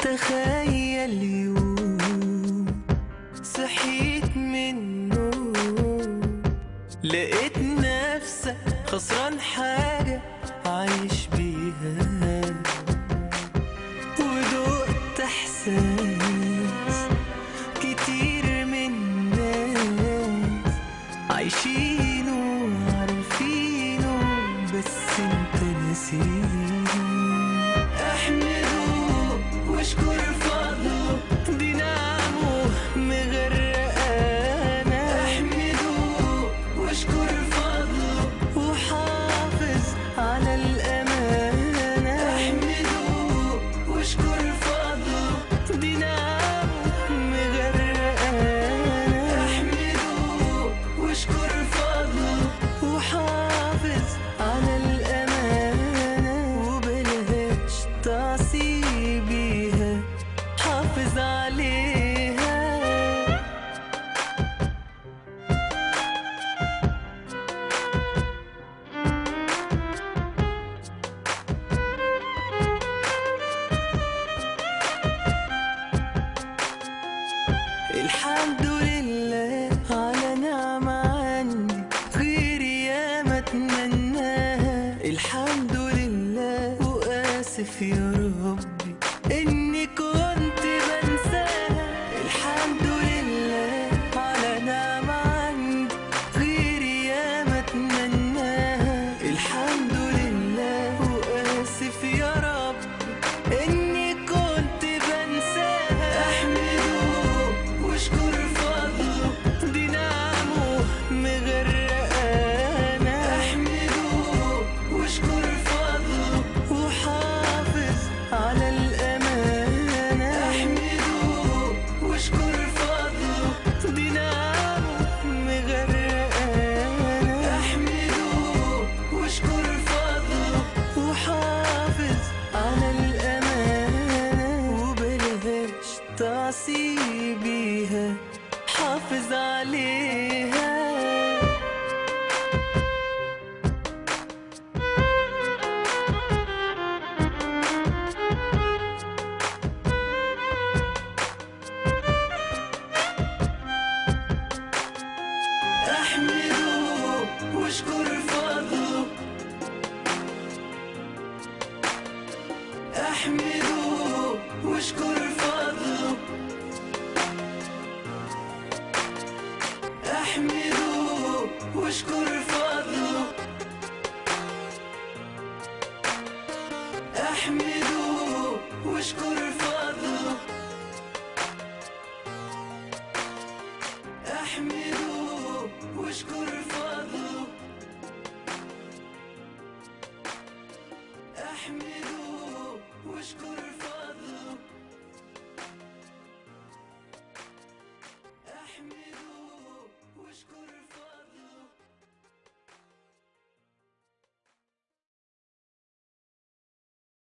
تخيل يوم صحيت من النوم لقيت نفسك خسران حاجة عايش بيها ودقت احساس كتير من الناس عايشينه وعارفينه بس انت نسيت احمده واشكر فضله دي نعمه مغرقانا احمده واشكر فضله وحافظ على الامانه احمده واشكر فضله دي نعمه مغرقانا احمده واشكر فضله وحافظ على الامانه وبلاش تعصي بيها حافظ عليها الحمد لله على نعمة عندي غير يا ما اتمناها الحمد لله وآسف يا ربي إني كنت بنساها الحمد لله على نعمة عندي غير يا ما اتمناها الحمد لله وآسف يا ربي إني كنت بنساها أحمده واشكر فضله دي نعمه مغرقانا أحمده واشكر فضله وحافظ على الأمانة أحمده واشكر فضله دي نعمه مغرقانا أحمده واشكر فضله وحافظ على الأمانة وبلاش تعصي بيها حافظ عليها احمده واشكر فضله احمده واشكر فضله احمده واشكر فضله احمده واشكر